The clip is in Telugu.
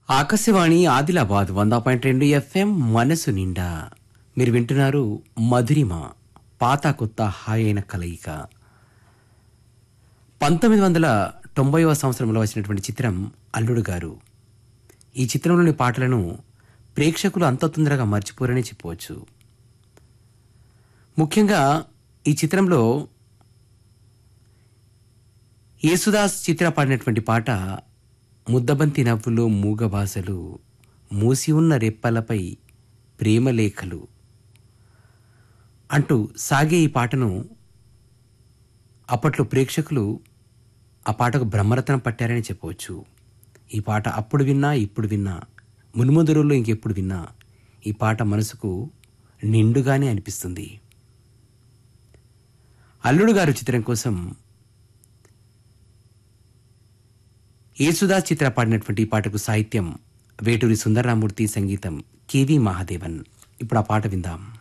ఆకాశవాణి ఆదిలాబాద్ వంద పాయింట్ రెండు ఎఫ్ఎం మనసు నిండా మీరు వింటున్నారు మధురిమ పాత కొత్త హాయ్ అయిన కలయిక పంతొమ్మిది వందల తొంభైవ సంవత్సరంలో వచ్చినటువంటి చిత్రం అల్లుడు గారు ఈ చిత్రంలోని పాటలను ప్రేక్షకులు అంత తొందరగా మర్చిపోరని చెప్పవచ్చు ముఖ్యంగా ఈ చిత్రంలో యేసుదాస్ చిత్ర పాడినటువంటి పాట ముద్దబంతి నవ్వులు మూగ భాషలు మూసి ఉన్న రెప్పలపై ప్రేమలేఖలు అంటూ సాగే ఈ పాటను అప్పట్లో ప్రేక్షకులు ఆ పాటకు బ్రహ్మరత్నం పట్టారని చెప్పవచ్చు ఈ పాట అప్పుడు విన్నా ఇప్పుడు విన్నా మున్ముందు రోజుల్లో ఇంకెప్పుడు విన్నా ఈ పాట మనసుకు నిండుగానే అనిపిస్తుంది అల్లుడు గారు చిత్రం కోసం యేసుదాస్ చిత్ర పాడినటువంటి ఈ పాటకు సాహిత్యం వేటూరి సుందరరామూర్తి సంగీతం కెవి మహాదేవన్ ఇప్పుడు ఆ పాట విందాం